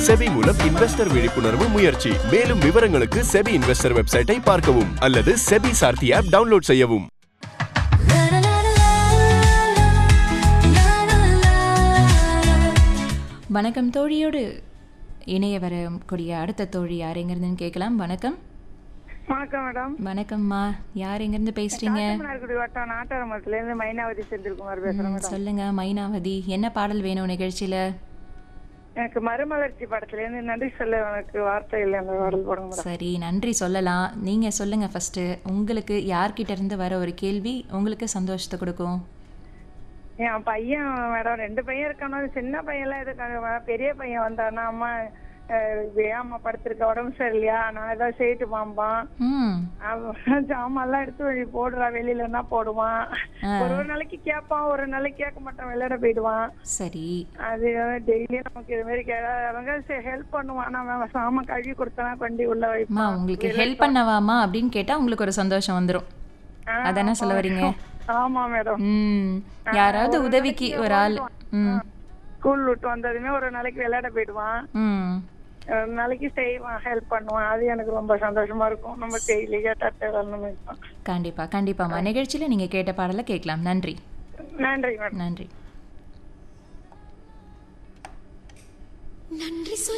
SEBI மூலம் investor விழிப்புணர்வு முயற்சி மேலும் விவரங்களுக்கு செபி இன்வெஸ்டர் வெப்சைட்டை பார்க்கவும் அல்லது செபி சார்த்தி ஆப் டவுன்லோட் செய்யவும் வணக்கம் தோழியோடு இணைய வரக்கூடிய அடுத்த தோழி யார் எங்கிருந்துன்னு கேட்கலாம் வணக்கம் வணக்கம் மேடம் வணக்கம்மா யார் எங்கிருந்து பேசுறீங்க காட்டுமன்னார்குடி வட்டம் நாட்டாரமரத்துல இருந்து மைனாவதி செந்தில்குமார் பேசுறேன் ம், மேடம் சொல்லுங்க மைனாவதி என்ன பாடல் வேணும் நிகழ்ச்சியில எனக்கு மறுமலர்ச்சி படத்துல இருந்து நன்றி சொல்ல எனக்கு வார்த்தை இல்லை அந்த பாடல் போடுங்க மேடம் சரி நன்றி சொல்லலாம் நீங்க சொல்லுங்க ஃபர்ஸ்ட் உங்களுக்கு யார்கிட்ட இருந்து வர ஒரு கேள்வி உங்களுக்கு சந்தோஷத்தை கொடுக்கும் என் பையன் மேடம் ரெண்டு பையன் இருக்கானோ சின்ன பையன்லாம் எதுக்காக பெரிய பையன் வந்தானா அம்மா அஹ், ஏம்மா படுத்திருக்க உடம்பு சரியில்லையா நான் ஏதாவது செய்யிட்டு பாம்பான் ம் அவன் ஜாமான்லாம் எடுத்து வழி போடுறா வெளியிலன்னா போடுவான் ஆ. ஒரு ஒரு நாளைக்கு கேட்பான் ஒரு நாளைக்கு கேட்க மாட்டான் விளையாட போயிடுவான் சரி அது டெய்லியும் நமக்கு இது மாதிரி கே- அவங்க ஹெல்ப் பண்ணுவான் நான் சாமான் கழுவி கொடுத்தனா கொண்டு உள்ள அம்மா வைப்பான் உங்களுக்கு ஹெல்ப் பண்ணவாமா அப்படின்னு கேட்டா உங்களுக்கு ஒரு சந்தோஷம் வந்துடும் ஆ, அதானே சொல்ல வரீங்க ஆமா மேடம் ம் யாராவது உதவிக்கு ஒரு ஆள் ம் ஸ்கூல் விட்டு வந்ததுமே ஒரு நாளைக்கு விளையாட போயிடுவான் ம் ஒரு நாளைக்கு செய்வான் ஹெல்ப் பண்ணுவான் அது எனக்கு ரொம்ப சந்தோஷமா இருக்கும் நம்ம டெய்லியா தட்டை வரணும் வைப்பான். கண்டிப்பா கண்டிப்பாம்மா நிகழ்ச்சியில நீங்க கேட்ட பாடலை கேட்கலாம் நன்றி நன்றி மேடம் நன்றி நன்றி சொல்